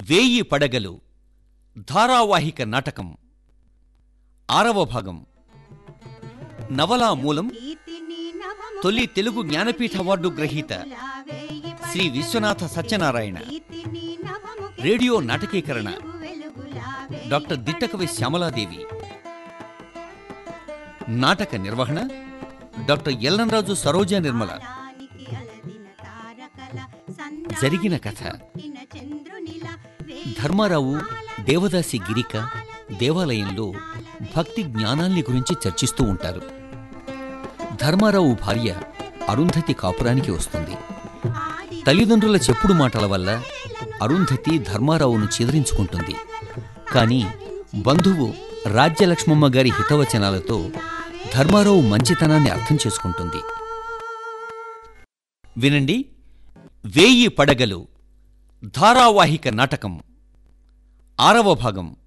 వేయి పడగలు ధారావాహిక నాటకం ఆరవ భాగం నవలా మూలం తొలి తెలుగు జ్ఞానపీఠ అవార్డు గ్రహీత శ్రీ విశ్వనాథ సత్యనారాయణ రేడియో నాటకీకరణ డాక్టర్ దిట్టకవి శ్యామలాదేవి నాటక నిర్వహణ డాక్టర్ ఎల్లంరాజు సరోజ నిర్మల జరిగిన కథ ధర్మారావు దేవదాసి గిరిక దేవాలయంలో భక్తి జ్ఞానాల్ని గురించి చర్చిస్తూ ఉంటారు ధర్మారావు భార్య అరుంధతి కాపురానికి వస్తుంది తల్లిదండ్రుల చెప్పుడు మాటల వల్ల అరుంధతి ధర్మారావును చెదిరించుకుంటుంది కానీ బంధువు రాజ్యలక్ష్మమ్మ గారి హితవచనాలతో ధర్మారావు మంచితనాన్ని అర్థం చేసుకుంటుంది వినండి వేయి పడగలు ధారావాహిక నాటకం ఆరవ భాగం